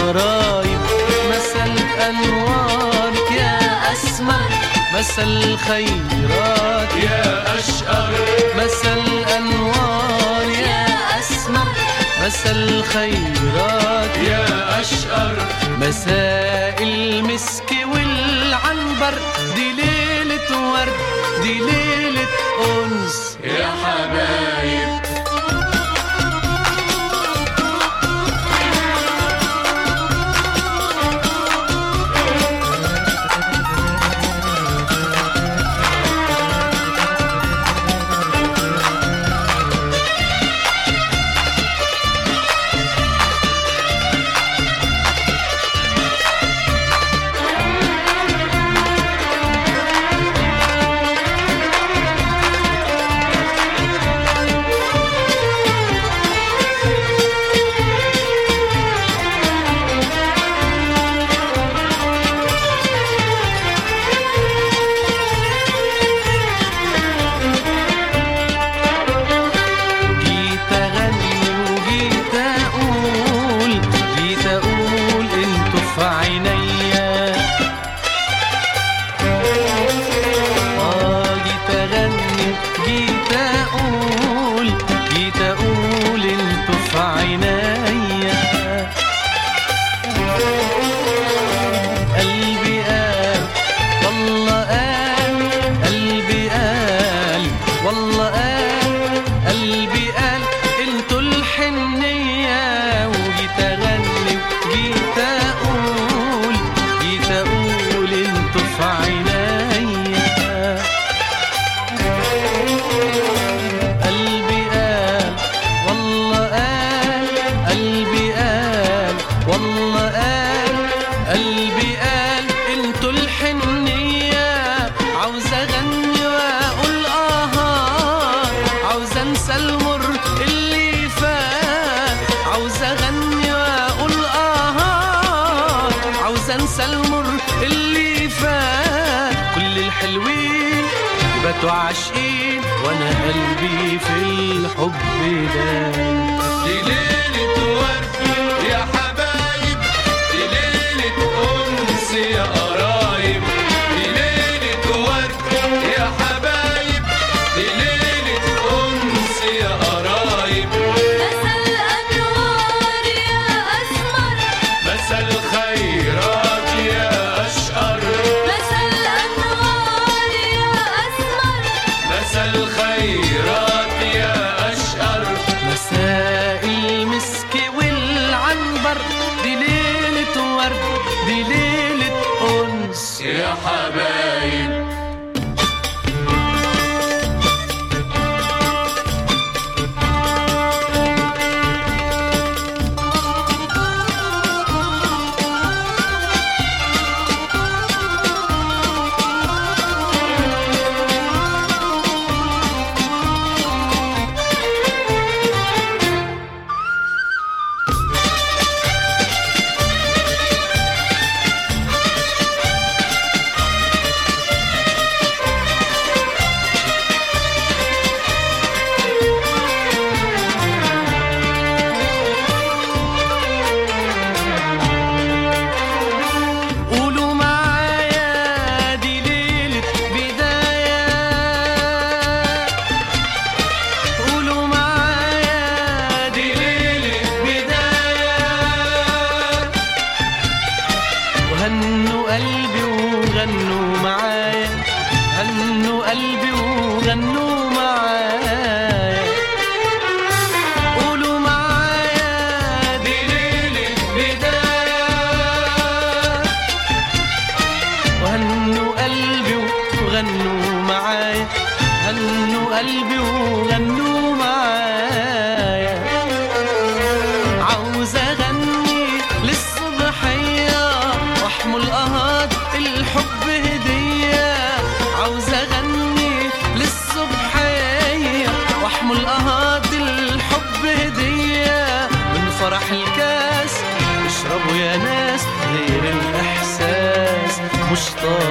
قرايب مسا الأنوار يا أسمر مسا الخيرات يا أشقر مسا الأنوار يا أسمر مسا الخيرات يا أشقر مساء المسك والعنبر دي ليلة ورد دي ليلة أنس يا حبايب جيت أغني وجيت أقول جيت أقول انتوا في عينيا آه جيت أغني جيت أقول جيت أقول انتوا في عينيا قلبي قال والله قال قلبي قال والله قال قلبي قال انتوا الحنية وجيت اغني وجيت اقول جيت اقول انتوا في عينيا قلبي قال والله قال قلبي قال والله قال قلبي قال انتوا الحنية عاوز اغني واقول اه عاوز انسى المر اللي فات عاوز اغني واقول اه عاوز انسى المر اللي فات كل الحلوين باتوا عاشقين وانا قلبي في الحب ده دي ليلة ورد يا حبايب دي ليلة أنس يا قرايب دي ليلة ورد يا حبايب دي ليلة أنس يا قرايب مسا الأنوار يا أسمر مسا الخيرات يا أشقر مسا الأنوار يا أسمر مسا الخيرات يا أشقر مساء المسك والعنبر دي ليلة ورد دي ليلة أنس يا حبايب قولوا معايا دي ليلة بداية قولوا معايا دي ليلة بداية وهنوا قلبي وغنوا معايا هنوا قلبي وغنوا معايا قولوا معايا دي ليلة بداية وهنوا قلبي وغنوا معايا هنوا قلبي وغنوا معايا عاوز اغني للصبحية واحمل قهات الحب هدية عاوز اغني للصبحية واحمل قهات الحب هدية من فرح الكاس اشربوا يا ناس غير الاحساس مش طايق